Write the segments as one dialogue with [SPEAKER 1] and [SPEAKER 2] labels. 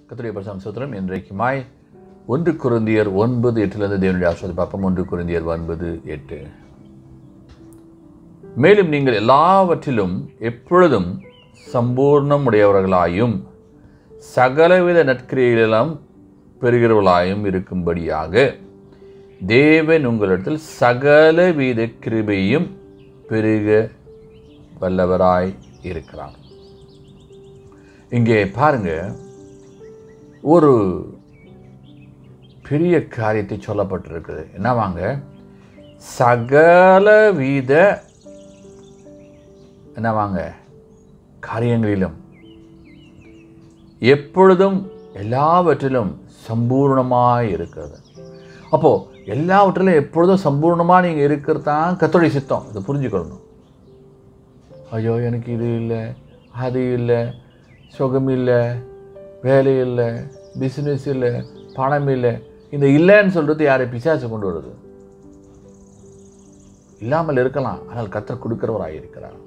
[SPEAKER 1] கத்துடைய பிரசம் சுத்திரம் இன்றைக்குமாய் ஒன்று குருந்தியர் ஒன்பது எட்டுலேருந்து தேவனுடைய ஆசிரியர் பார்ப்போம் ஒன்று குருந்தியர் ஒன்பது எட்டு மேலும் நீங்கள் எல்லாவற்றிலும் எப்பொழுதும் சம்பூர்ணம் உடையவர்களாயும் சகலவித நற்கிரையிலும் பெறுகிறவர்களாயும் இருக்கும்படியாக தேவன் உங்களிடத்தில் சகலவித கிருபையும் பெருக வல்லவராய் இருக்கிறார் இங்கே பாருங்க ஒரு பெரிய காரியத்தை சொல்லப்பட்டிருக்குது என்னவாங்க சகலவித என்னவாங்க காரியங்களிலும் எப்பொழுதும் எல்லாவற்றிலும் சம்பூர்ணமாய் இருக்கிறது அப்போது எல்லாவற்றிலும் எப்பொழுதும் சம்பூர்ணமாக நீங்கள் இருக்கிறது தான் கத்தோடைய சித்தம் இதை புரிஞ்சுக்கணும் ஐயோ எனக்கு இது இல்லை அது இல்லை சுகம் இல்லை வேலை இல்லை பிஸ்னஸ் இல்லை பணம் இல்லை இந்த இல்லைன்னு சொல்கிறது யாரை பிசாசு கொண்டு வருது இல்லாமல் இருக்கலாம் ஆனால் கத்தர் கொடுக்கிறவராக இருக்கிறார்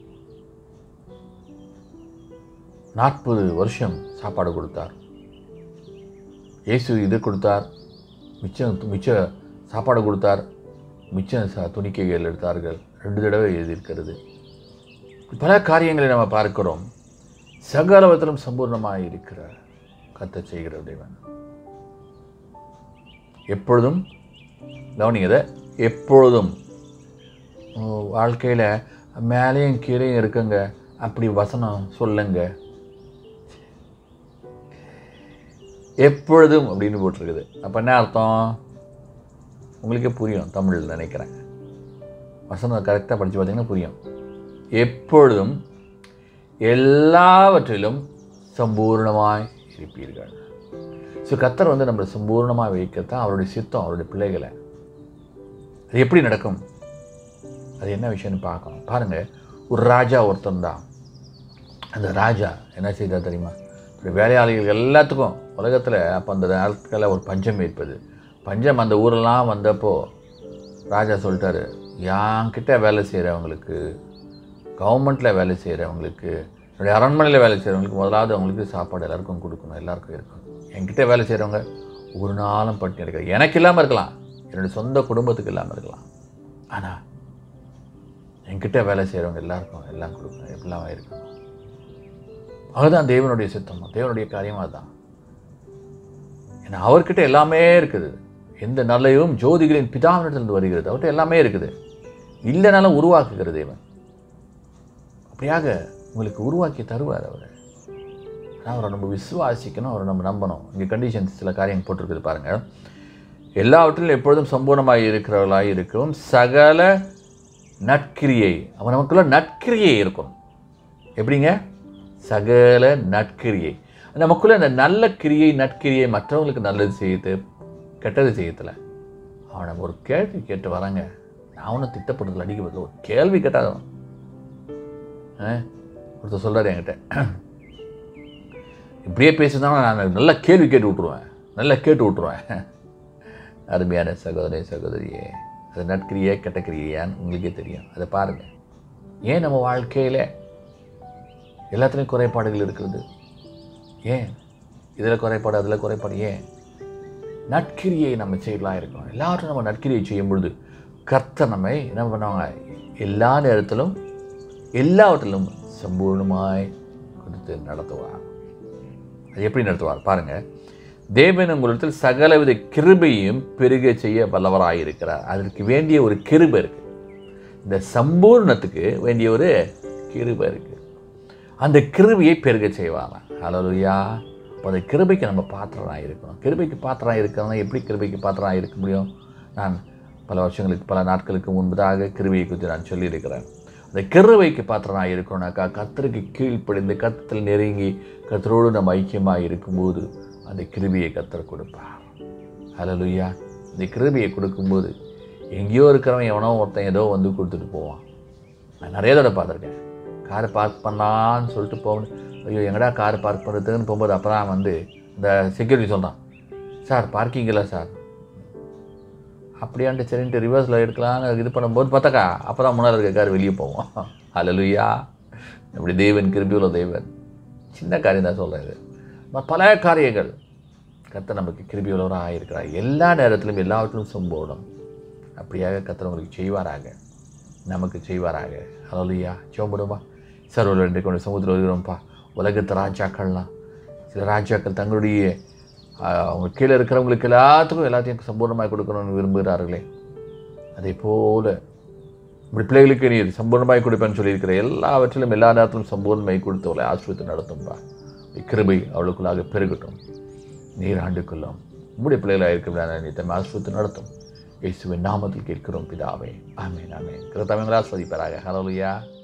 [SPEAKER 1] நாற்பது வருஷம் சாப்பாடு கொடுத்தார் இயேசு இது கொடுத்தார் மிச்சம் மிச்ச சாப்பாடு கொடுத்தார் மிச்சம் ச துணிக்கைகள் எடுத்தார்கள் ரெண்டு தடவை எழுதியிருக்கிறது பல காரியங்களை நம்ம பார்க்கிறோம் சகலவத்திலும் சம்பூர்ணமாக இருக்கிற கத்த செய்கிற தேவன் எப்பொழுதும் கவனிங்க இதை எப்பொழுதும் வாழ்க்கையில் மேலேயும் கீழேயும் இருக்குங்க அப்படி வசனம் சொல்லுங்க எப்பொழுதும் அப்படின்னு போட்டிருக்குது அப்போ என்ன அர்த்தம் உங்களுக்கே புரியும் தமிழ் நினைக்கிறேன் வசனம் கரெக்டாக படித்து பார்த்தீங்கன்னா புரியும் எப்பொழுதும் எல்லாவற்றிலும் சம்பூர்ணமாய் இருப்பீர்கள் ஸோ கத்தர் வந்து நம்மளை சம்பூர்ணமாக வைக்கத்தான் அவருடைய சித்தம் அவருடைய பிள்ளைகளை அது எப்படி நடக்கும் அது என்ன விஷயம்னு பார்க்கணும் பாருங்கள் ஒரு ராஜா ஒருத்தன் தான் அந்த ராஜா என்ன செய்தார் தெரியுமா இப்படி வேலையாளிகள் எல்லாத்துக்கும் உலகத்தில் அப்போ அந்த நாட்களில் ஒரு பஞ்சம் ஏற்பது பஞ்சம் அந்த ஊரெல்லாம் வந்தப்போ ராஜா சொல்லிட்டாரு என்கிட்ட வேலை செய்கிறவங்களுக்கு கவர்மெண்ட்டில் வேலை செய்கிறவங்களுக்கு என்னுடைய அரண்மனையில் வேலை செய்கிறவங்களுக்கு முதலாவது அவங்களுக்கு சாப்பாடு எல்லாருக்கும் கொடுக்கணும் எல்லாருக்கும் இருக்கணும் என்கிட்ட வேலை செய்கிறவங்க ஒரு நாளும் பட்டினி எடுக்க எனக்கு இல்லாமல் இருக்கலாம் என்னுடைய சொந்த குடும்பத்துக்கு இல்லாமல் இருக்கலாம் ஆனால் என்கிட்ட வேலை செய்கிறவங்க எல்லாருக்கும் எல்லாம் கொடுக்கணும் எப்படிலாம் இருக்கணும் அதுதான் தேவனுடைய சித்தம் தேவனுடைய காரியமாக அதுதான் ஏன்னா அவர்கிட்ட எல்லாமே இருக்குது எந்த நல்லையும் ஜோதிகளின் பிதாவினிடத்திலிருந்து வருகிறது அவர்கிட்ட எல்லாமே இருக்குது இல்லைனாலும் உருவாக்குகிற தேவன் அப்படியாக உங்களுக்கு உருவாக்கி தருவார் அவர் ஆனால் அவரை நம்ம விசுவாசிக்கணும் அவரை நம்ம நம்பணும் இங்கே கண்டிஷன்ஸ் சில காரியம் போட்டிருக்குது பாருங்கள் எல்லாவற்றிலும் எப்பொழுதும் சம்பூர்ணமாக இருக்கிறவர்களாக இருக்கவும் சகல நட்கிரியை அவன் நமக்குள்ள நட்கிரியை இருக்கும் எப்படிங்க சகல நட்கிரியை நமக்குள்ள இந்த நல்ல கிரியை நட்கிரியை மற்றவங்களுக்கு நல்லது செய்யுது கெட்டது செய்யத்தில் அவனை ஒரு கேள்வி கேட்டு வராங்க நான் ஒன்றும் திட்டப்படுறதுல அடிக்கிறது ஒரு கேள்வி கேட்டாதான் ஒருத்தர் சொல்கிறார் என்கிட்ட இப்படியே பேசுனாலும் நான் நல்லா கேள்வி கேட்டு விட்ருவேன் நல்லா கேட்டு விட்ருவேன் அருமையான சகோதரி சகோதரியே அது நட்கிரியே கெட்டக்கிரியான்னு உங்களுக்கே தெரியும் அதை பாருங்கள் ஏன் நம்ம வாழ்க்கையில் எல்லாத்துலேயும் குறைபாடுகள் இருக்கிறது ஏன் இதில் குறைபாடு அதில் குறைபாடு ஏன் நட்கிரியை நம்ம செய்யலாம் இருக்கணும் எல்லாரும் நம்ம நட்கிரியை செய்யும் பொழுது கர்த்தர் நம்மை என்ன பண்ணுவாங்க எல்லா நேரத்திலும் எல்லாவற்றிலும் சம்பூர்ணமாய் கொடுத்து நடத்துவார் அது எப்படி நடத்துவார் பாருங்கள் தேவன் உங்களிடத்தில் சகலவித கிருபையும் பெருக செய்ய வல்லவராயிருக்கிறார் அதற்கு வேண்டிய ஒரு கிருபை இருக்குது இந்த சம்பூர்ணத்துக்கு வேண்டிய ஒரு கிருபை இருக்குது அந்த கிருபையை பெருக செய்வாங்க அலலுயா அப்போ அந்த கிருபைக்கு நம்ம பாத்திரராக இருக்கணும் கிருபைக்கு பாத்திரராக இருக்கணும் எப்படி கிருபைக்கு பாத்திரராக இருக்க முடியும் நான் பல வருஷங்களுக்கு பல நாட்களுக்கு முன்பதாக கிருபையை குறித்து நான் சொல்லியிருக்கிறேன் அந்த கிருவைக்கு பாத்திரனாக இருக்கணும்னாக்கா கத்தருக்கு கீழ்ப்படிந்து கத்தத்தில் நெருங்கி கத்தரோடு நம்ம ஐக்கியமாக இருக்கும்போது அந்த கிருபியை கத்தர் கொடுப்பார் ஹலலுயா இந்த கிருபியை கொடுக்கும்போது எங்கேயோ இருக்கிறவன் எவனோ ஒருத்தன் ஏதோ வந்து கொடுத்துட்டு போவான் நான் நிறைய தடவை பார்த்துருக்கேன் காரை பார்க் பண்ணலான்னு சொல்லிட்டு போகணும் ஐயோ எங்கடா கார் பார்க் பண்ணுறதுக்குன்னு போகும்போது அப்போ தான் வந்து இந்த செக்யூரிட்டி சொல்கிறான் சார் பார்க்கிங் இல்லை சார் அப்படியான்ட்டு சரின்ட்டு ரிவர்ஸில் எடுக்கலான்னு இது பண்ணும்போது பார்த்தாக்கா அப்போ தான் முன்னால் இருக்க கார் வெளியே போவோம் அலலுயா இப்படி தேவன் கிருபியுள்ள தேவன் சின்ன காரியம் தான் சொல்கிறேன் இது ம- பல காரியங்கள் கர்த்தர் நமக்கு கிருபியுள்ளவராக இருக்கிறார் எல்லா நேரத்திலும் எல்லாவற்றிலும் சம்பூர்ணம் அப்படியாக கர்த்தர் உங்களுக்கு செய்வாராக நமக்கு செய்வாராக ஹலோலியா சோம்படுமா சர்வர்கள் இன்றைக்கு கொண்டு சமுத்திரம் வருகிறோம்ப்பா உலகத்து ராஜாக்கள்லாம் சில ராஜாக்கள் தங்களுடைய ஆஹ், அவங்க கீழே இருக்கிறவங்களுக்கு எல்லாத்துக்கும் எல்லாத்தையும் சம்பூர்ணமாக கொடுக்கணும்னு விரும்புகிறார்களே அதே போல இப்படி பிள்ளைகளுக்கு நீர் சம்பூர்ணமாய் கொடுப்பேன்னு சொல்லியிருக்கிற எல்லாவற்றிலும் எல்லா நேரத்திலும் சம்பூர்ணமாய் கொடுத்து அவளை ஆசிரியத்தை நடத்தும்பா உம்முடைய கிருபை அவளுக்குள்ளாக பெருகட்டும் நீர் ஆண்டுக்குள்ளும் உம்முடைய பிள்ளைகளாக இருக்கிற நீ தம்மை ஆசிரியத்தை நடத்தும் இயேசுவின் நாமத்தில் கேட்கிறோம் பிதாவே ஆமென் ஆமென் கிருத்தவங்களா ஆஸ்வதிப்பாராக ஹலோலியா